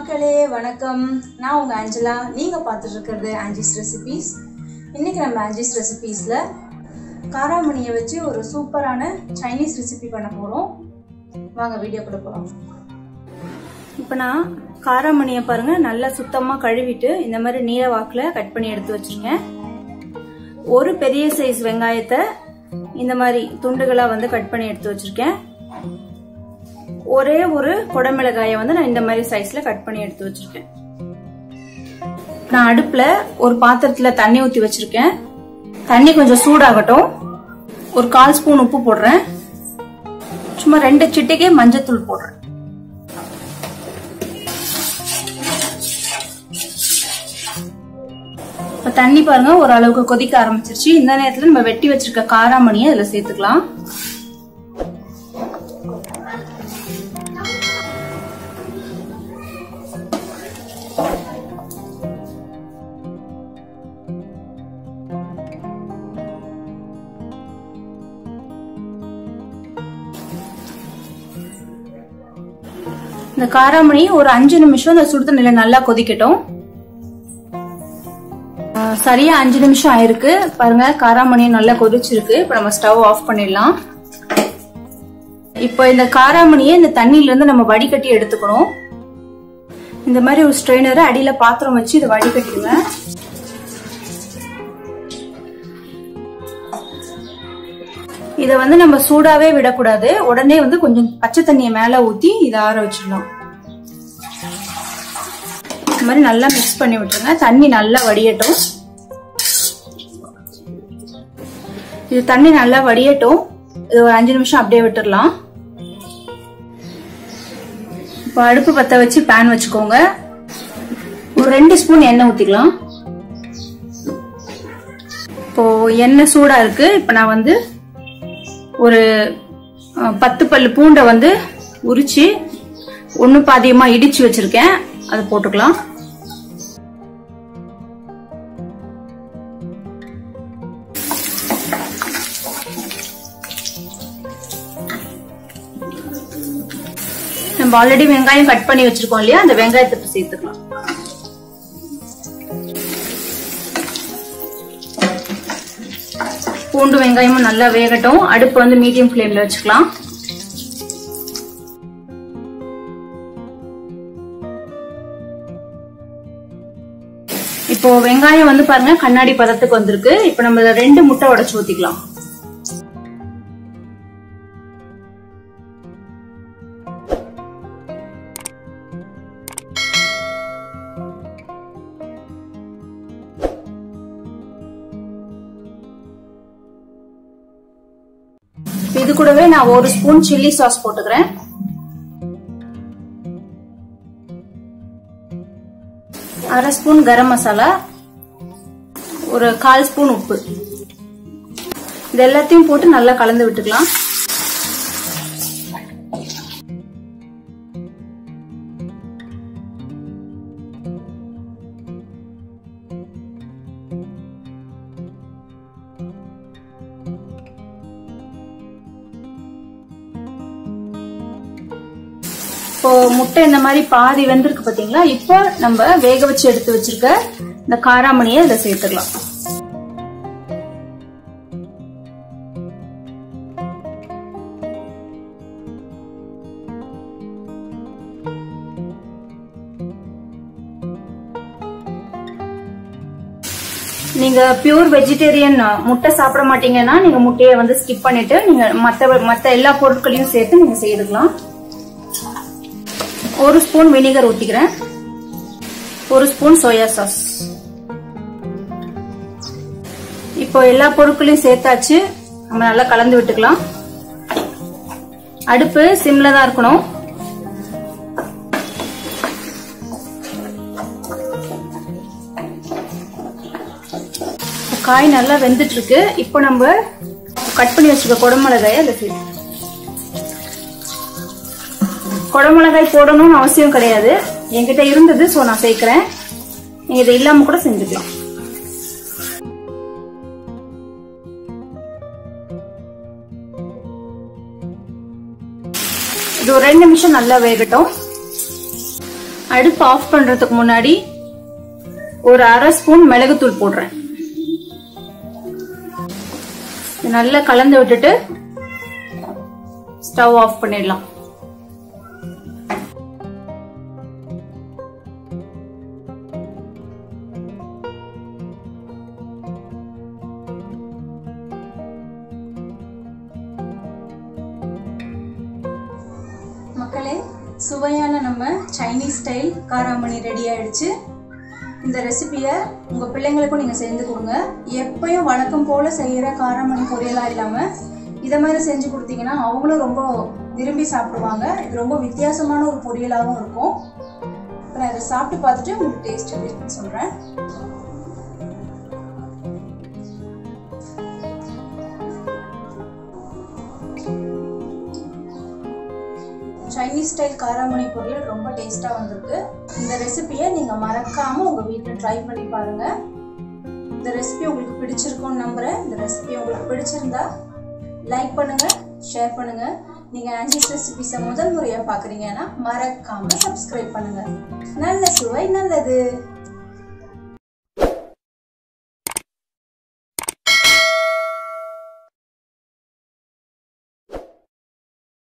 மக்களே வணக்கம் நான் உங்கள் ஆஞ்சலா நீங்கள் பார்த்துட்டு இருக்கிறது ஆஞ்சிஸ் ரெசிபீஸ் இன்றைக்கி நம்ம ஆஞ்சிஸ் ரெசிபீஸில் காராமணியை வச்சு ஒரு சூப்பரான சைனீஸ் ரெசிபி பண்ண போகிறோம் வாங்க வீடியோக்குள்ள போகலாம் இப்போ நான் காராமணியை பாருங்கள் நல்லா சுத்தமாக கழுவிட்டு இந்த மாதிரி நீல வாக்கில் கட் பண்ணி எடுத்து வச்சுருக்கேன் ஒரு பெரிய சைஸ் வெங்காயத்தை இந்த மாதிரி துண்டுகளாக வந்து கட் பண்ணி எடுத்து வச்சுருக்கேன் ஒரே ஒரு குடமிளகாயை வந்து நான் இந்த மாதிரி சைஸ்ல கட் பண்ணி எடுத்து வச்சிருக்கேன் நான் அடுப்புல ஒரு பாத்திரத்துல தண்ணி ஊத்தி வச்சிருக்கேன் தண்ணி கொஞ்சம் சூடாகட்டும் ஒரு கால் ஸ்பூன் உப்பு போடுறேன் சும்மா ரெண்டு சிட்டிக்கே மஞ்சத்தூள் போடுறேன் இப்ப தண்ணி பாருங்க ஓரளவுக்கு கொதிக்க ஆரம்பிச்சிருச்சு இந்த நேரத்துல நம்ம வெட்டி வச்சிருக்க காராமணியை அதுல சேர்த்துக்கலாம் இந்த காராமணி ஒரு அஞ்சு நிமிஷம் இந்த சுடுதண்ணில நல்லா கொதிக்கட்டும் சரியா அஞ்சு நிமிஷம் ஆயிருக்கு பாருங்க காராமணி நல்லா கொதிச்சிருக்கு இப்ப நம்ம ஸ்டவ் ஆஃப் பண்ணிடலாம் இப்போ இந்த காராமணியை இந்த தண்ணியில இருந்து நம்ம வடிகட்டி எடுத்துக்கணும் இந்த மாதிரி ஒரு ஸ்ட்ரெயினரை அடியில பாத்திரம் வச்சு இதை வடிகட்டிடுங்க இதை வந்து நம்ம சூடாவே விடக்கூடாது உடனே வந்து கொஞ்சம் பச்சை தண்ணியை மேல ஊத்தி இதை ஆற வச்சிடலாம் இந்த மாதிரி நல்லா மிக்ஸ் பண்ணி விட்டுருங்க தண்ணி நல்லா வடியட்டும் இது தண்ணி நல்லா வடியட்டும் இது ஒரு அஞ்சு நிமிஷம் அப்படியே விட்டுடலாம் இப்போ அடுப்பு பத்த வச்சு பேன் வச்சுக்கோங்க ஒரு ரெண்டு ஸ்பூன் எண்ணெய் ஊத்திக்கலாம் இப்போ எண்ணெய் சூடா இருக்கு இப்போ நான் வந்து ஒரு பத்து பல்லு பூண்டை வந்து உரிச்சு ஒன்று பாதியமா இடிச்சு வச்சிருக்கேன் அதை போட்டுக்கலாம் நம்ம ஆல்ரெடி வெங்காயம் கட் பண்ணி வச்சிருக்கோம் இல்லையா அந்த வெங்காயத்தை சேர்த்துக்கலாம் பூண்டு வெங்காயமும் நல்லா வேகட்டும் அடுப்பு வந்து மீடியம் ஃப்ளேம்ல வச்சுக்கலாம் இப்போ வெங்காயம் வந்து பாருங்க கண்ணாடி பதத்துக்கு வந்திருக்கு இப்போ நம்ம ரெண்டு முட்டை உடைச்சு ஊத்திக்கலாம் இது கூடவே நான் ஒரு ஸ்பூன் சில்லி சாஸ் போட்டுக்கிறேன் அரை ஸ்பூன் கரம் மசாலா ஒரு கால் ஸ்பூன் உப்பு இது எல்லாத்தையும் போட்டு நல்லா கலந்து விட்டுக்கலாம் இப்போ முட்டை இந்த மாதிரி பாதி வெந்திருக்கு பாத்தீங்களா இப்போ நம்ம வேக வச்சு எடுத்து வச்சிருக்க இந்த காராமணியை இதை சேர்த்துக்கலாம் நீங்க பியூர் வெஜிடேரியன் முட்டை சாப்பிட மாட்டீங்கன்னா நீங்க முட்டையை வந்து ஸ்கிப் பண்ணிட்டு நீங்க மத்த மத்த எல்லா பொருட்களையும் சேர்த்து நீங்க செய்துக்கலாம் ஒரு ஸ்பூன் வினிகர் ஊத்திக்கிறேன் ஒரு ஸ்பூன் சோயா சாஸ் இப்போ எல்லா பொருட்களையும் சேர்த்தாச்சு நம்ம நல்லா கலந்து விட்டுக்கலாம் அடுப்பு சிம்ல தான் இருக்கணும் காய் நல்லா வெந்துட்டு இருக்கு இப்போ நம்ம கட் பண்ணி வச்சுக்க குடமிளகாய அதை சேர்த்து குடமிளகாய் போடணும்னு அவசியம் கிடையாது என்கிட்ட இருந்தது ஸோ நான் சேர்க்கிறேன் நீங்க இதை இல்லாம கூட செஞ்சுக்கலாம் இது ஒரு ரெண்டு நிமிஷம் நல்லா வேகட்டும் அடுப்பு ஆஃப் பண்றதுக்கு முன்னாடி ஒரு அரை ஸ்பூன் மிளகுத்தூள் போடுறேன் இது நல்லா கலந்து விட்டுட்டு ஸ்டவ் ஆஃப் பண்ணிடலாம் மக்களே சுவையான நம்ம சைனீஸ் ஸ்டைல் காராமணி ரெடி ஆயிடுச்சு இந்த ரெசிபியை உங்கள் பிள்ளைங்களுக்கும் நீங்கள் செஞ்சு கொடுங்க எப்பயும் வழக்கம் போல் செய்கிற காராமணி பொரியலாக இல்லாமல் இதை மாதிரி செஞ்சு கொடுத்தீங்கன்னா அவங்களும் ரொம்ப விரும்பி சாப்பிடுவாங்க இது ரொம்ப வித்தியாசமான ஒரு பொரியலாகவும் இருக்கும் இப்போ நான் இதை சாப்பிட்டு பார்த்துட்டு உங்களுக்கு டேஸ்ட் எப்படி இருக்குன்னு சொல்கிறேன் சைனீஸ் ஸ்டைல் காராமணி பொரியல் ரொம்ப டேஸ்ட்டாக வந்திருக்கு இந்த ரெசிபியை நீங்கள் மறக்காமல் உங்கள் வீட்டில் ட்ரை பண்ணி பாருங்கள் இந்த ரெசிபி உங்களுக்கு பிடிச்சிருக்கும்னு நம்புகிறேன் இந்த ரெசிபி உங்களுக்கு பிடிச்சிருந்தா லைக் பண்ணுங்கள் ஷேர் பண்ணுங்கள் நீங்கள் ஆன்ஜிஸ் ரெசிபிஸை முதல் முறையாக பார்க்குறீங்கன்னா மறக்காமல் சப்ஸ்கிரைப் பண்ணுங்கள் நல்ல சுவை நல்லது